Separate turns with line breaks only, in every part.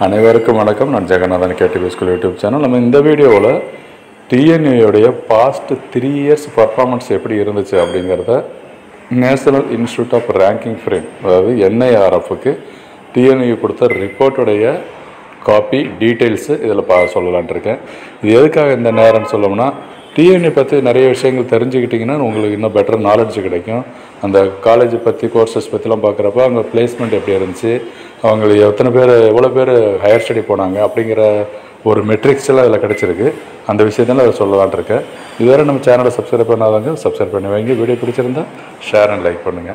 அனைவருக்கும் வணக்கம் நான் Jeganathan KTV school YouTube channel நம்ம இந்த வீடியோவில் டிஎன்ஏயோடைய பாஸ்ட் த்ரீ இயர்ஸ் பர்ஃபார்மன்ஸ் எப்படி இருந்துச்சு அப்படிங்கிறத national institute of ranking frame அதாவது என்ஐஆர்எஃப்க்கு டிஎன்ஏ கொடுத்த ரிப்போர்ட்டுடைய காப்பி டீட்டெயில்ஸு இதில் பா சொல்லலான்ட்டு இருக்கேன் இது எதுக்காக இந்த நேரம்னு சொல்லணும்னா டிஎன்ஏ பற்றி நிறைய விஷயங்கள் தெரிஞ்சுக்கிட்டிங்கன்னா உங்களுக்கு இன்னும் பெட்டர் நாலேஜ் கிடைக்கும் அந்த காலேஜ் பற்றி கோர்சஸ் பற்றிலாம் பார்க்குறப்ப அவங்க பிளேஸ்மெண்ட் எப்படி இருந்துச்சு அவங்களுக்கு எத்தனை பேர் எவ்வளோ பேர் ஹையர் ஸ்டடி போனாங்க அப்படிங்கிற ஒரு மெட்ரிக்ஸ் எல்லாம் இதில் கிடச்சிருக்கு அந்த விஷயத்தில் அதை சொல்லலான்ட்டு இருக்கேன் இதுவரை நம்ம சேனலை சப்ஸ்கிரைப் பண்ணாதவங்க சப்ஸ்கிரைப் பண்ணி வைங்க வீடியோ பிடிச்சிருந்தா ஷேர் அண்ட் லைக் பண்ணுங்கள்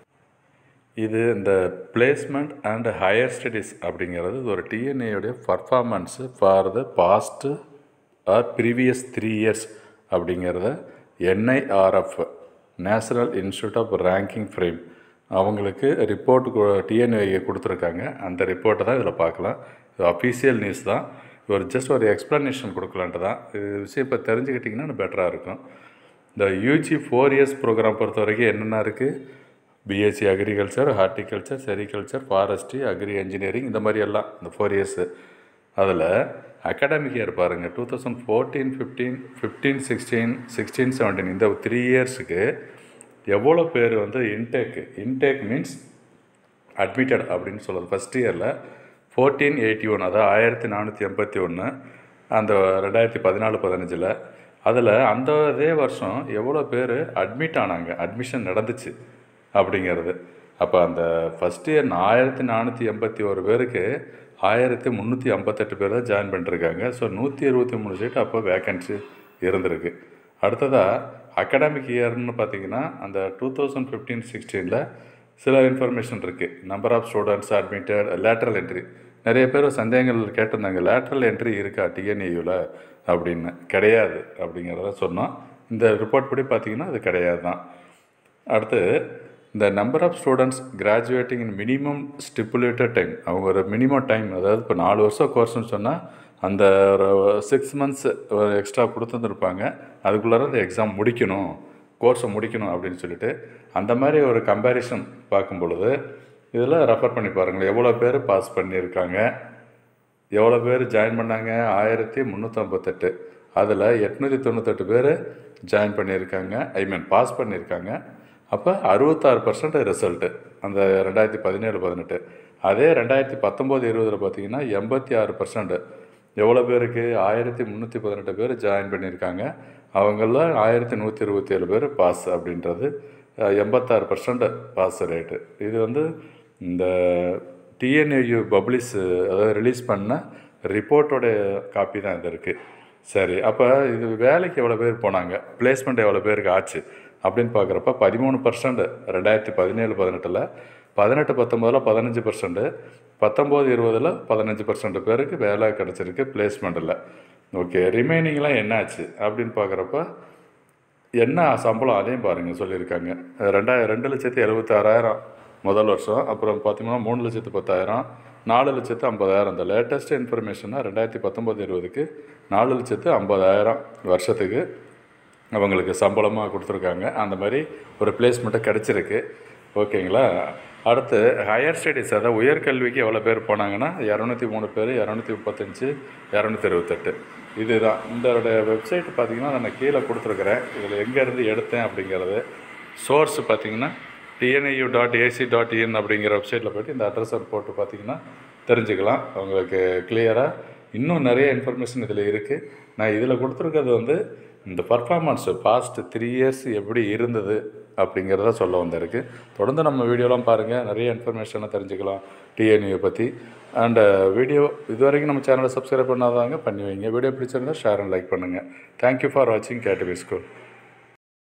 இது இந்த பிளேஸ்மெண்ட் அண்ட் ஹையர் ஸ்டடீஸ் அப்படிங்கிறது இது ஒரு டிஎன்ஏயோடைய performance for the past or previous three years அப்படிங்கிறத NIRF national institute of ranking frame அவங்களுக்கு ரிப்போர்ட் டிஎன்ஏ கொடுத்துருக்காங்க அந்த ரிப்போர்ட்டை தான் இதில் பார்க்கலாம் இது அஃபீஷியல் நியூஸ் தான் ஒரு ஜஸ்ட் ஒரு எக்ஸ்ப்ளனேஷன் கொடுக்கலான்ட்டு தான் இது விஷயம் இப்போ தெரிஞ்சுக்கிட்டிங்கன்னா பெட்டராக இருக்கும் இந்த யூஜி ஃபோர் இயர்ஸ் ப்ரோக்ராம் பொறுத்த வரைக்கும் என்னென்ன இருக்குது BSc agriculture horticulture sericulture forestry agri engineering இந்த மாதிரி எல்லாம் இந்த ஃபோர் இயர்ஸு அதில் அகாடமிக் இயர் பாருங்கள் two thousand fourteen fifteen fifteen sixteen sixteen seventeen இந்த த்ரீ இயர்ஸுக்கு எவ்வளோ பேர் வந்து இன்டேக்கு இன்டேக் மீன்ஸ் அட்மிட்டட் அப்படின்னு சொல்கிறது ஃபஸ்ட் இயரில் ஃபோர்டீன் எயிட்டி ஒன் அதாவது ஆயிரத்தி நானூற்றி எண்பத்தி ஒன்று அந்த ரெண்டாயிரத்தி பதினாலு பதினஞ்சில் அதில் அந்த அதே வருஷம் எவ்வளோ பேர் அட்மிட் ஆனாங்க அட்மிஷன் நடந்துச்சு அப்படிங்கிறது அப்போ அந்த ஃபஸ்ட் இயர் ஆயிரத்தி நானூற்றி எண்பத்தி ஒரு பேருக்கு ஆயிரத்தி முந்நூற்றி ஐம்பத்தெட்டு பேர் தான் ஜாயின் பண்ணிருக்காங்க ஸோ நூற்றி இருபத்தி மூணு சீட் அப்போ வேக்கன்சி இருந்திருக்கு அடுத்ததாக அகாடமிக் இயர்னு பார்த்தீங்கன்னா அந்த டூ தௌசண்ட் ஃபிஃப்டீன் சிக்ஸ்டீனில் சில இன்ஃபர்மேஷன் இருக்குது number of students admitted lateral entry நிறைய பேர் சந்தேகங்கள் கேட்டிருந்தாங்க லேட்ரல் என்ட்ரி இருக்கா டிஎன்ஏயூவில் அப்படின்னு கிடையாது அப்படிங்கிறத சொன்னோம் இந்த ரிப்போர்ட் படி பார்த்தீங்கன்னா அது கிடையாது தான் அடுத்து இந்த number of students graduating in minimum stipulated time அவங்க ஒரு மினிமம் டைம் அதாவது இப்போ நாலு வருஷம் கோர்ஸ்னு சொன்னால் அந்த ஒரு சிக்ஸ் மந்த்ஸ் ஒரு எக்ஸ்ட்ரா கொடுத்துருந்துருப்பாங்க அதுக்குள்ளார அந்த எக்ஸாம் முடிக்கணும் கோர்ஸை முடிக்கணும் அப்படின்னு சொல்லிட்டு அந்த மாதிரி ஒரு கம்பேரிசன் பார்க்கும் பொழுது இதில் ரெஃபர் பண்ணி பாருங்களேன் எவ்வளோ பேர் பாஸ் பண்ணியிருக்காங்க எவ்வளோ பேர் ஜாயின் பண்ணாங்க ஆயிரத்தி முந்நூற்றம்பத்தெட்டு அதில் எட்நூற்றி தொண்ணூத்தெட்டு பேர் ஜாயின் பண்ணியிருக்காங்க ஐ மீன் பாஸ் பண்ணியிருக்காங்க அப்போ அறுபத்தாறு பர்சன்ட் ரிசல்ட்டு அந்த ரெண்டாயிரத்தி பதினேழு பதினெட்டு அதே ரெண்டாயிரத்தி பத்தொம்போது இருபதில் பார்த்தீங்கன்னா எண்பத்தி ஆறு பர்சன்ட் எவ்வளோ பேருக்கு ஆயிரத்தி முந்நூற்றி பதினெட்டு பேர் ஜாயின் பண்ணியிருக்காங்க அவங்கள ஆயிரத்தி நூற்றி இருபத்தி ஏழு பேர் பாஸ் அப்படின்றது அஹ், எண்பத்தாறு பர்சன்ட் பாஸ் ரேட்டு இது வந்து இந்த டிஎன்ஏயு பப்ளிஷ் அதாவது ரிலீஸ் பண்ண ரிப்போர்ட்டோட காப்பி தான் இது இருக்குது சரி அப்போ இது வேலைக்கு எவ்வளோ பேர் போனாங்க பிளேஸ்மெண்ட் எவ்வளோ பேருக்கு ஆச்சு அப்படின்னு பார்க்குறப்ப பதிமூணு பர்சன்ட் ரெண்டாயிரத்தி பதினேழு பதினெட்டில் பதினெட்டு பத்தொம்போதில் பதினஞ்சு பர்சன்ட் பத்தொம்போது இருபதில் பதினஞ்சு பர்சன்ட் பேருக்கு வேலை கிடச்சிருக்கு பிளேஸ்மெண்ட்டில் ஓகே ரிமைனிங்லாம் என்னாச்சு அப்படின்னு பார்க்குறப்ப என்ன சம்பளம் அதையும் பாருங்கள் சொல்லியிருக்காங்க ரெண்டாயிரம் ரெண்டு லட்சத்தி எழுபத்தாறாயிரம் முதல் வருஷம் அப்புறம் பார்த்தீங்கன்னா மூணு லட்சத்து பத்தாயிரம் நாலு லட்சத்து ஐம்பதாயிரம் இந்த லேட்டஸ்ட் இன்ஃபர்மேஷனாக ரெண்டாயிரத்தி பத்தொம்போது இருபதுக்கு நாலு லட்சத்து ஐம்பதாயிரம் வருஷத்துக்கு அவங்களுக்கு சம்பளமாக கொடுத்துருக்காங்க அந்த மாதிரி ஒரு பிளேஸ்மெண்ட்டு கிடச்சிருக்கு ஓகேங்களா அடுத்து ஹையர் ஸ்டடீஸ் அதாவது உயர்கல்விக்கு எவ்வளோ பேர் போனாங்கன்னா இரநூத்தி மூணு பேர் இரநூத்தி முப்பத்தஞ்சு இரநூத்தி இருபத்தெட்டு இதுதான் இந்த வெப்சைட் பார்த்தீங்கன்னா நான் கீழே கொடுத்துருக்குறேன் இதில் எங்கேருந்து எடுத்தேன் அப்படிங்கிறது சோர்ஸ் பார்த்தீங்கன்னா TNAU dot AC dot in அப்படிங்கிற வெப்சைட்டில் போய்ட்டு இந்த அட்ரஸை போட்டு பார்த்தீங்கன்னா தெரிஞ்சுக்கலாம் உங்களுக்கு கிளியராக இன்னும் நிறைய இன்ஃபர்மேஷன் இதில் இருக்குது நான் இதில் கொடுத்துருக்கிறது வந்து இந்த பர்ஃபார்மன்ஸு பாஸ்ட் த்ரீ இயர்ஸ் எப்படி இருந்தது அப்படிங்கிறத சொல்ல வந்திருக்கு தொடர்ந்து நம்ம வீடியோலாம் பாருங்கள் நிறைய இன்ஃபர்மேஷனை தெரிஞ்சுக்கலாம் டிஎன்யூ பற்றி அண்டு வீடியோ இது வரைக்கும் நம்ம சேனலை சப்ஸ்கிரைப் பண்ணாதவங்க பண்ணி வைங்க வீடியோ பிடிச்சிருந்தா ஷேர் அண்ட் லைக் பண்ணுங்கள் தேங்க்யூ ஃபார் வாட்சிங் கேட்டுபி ஸ்கூல்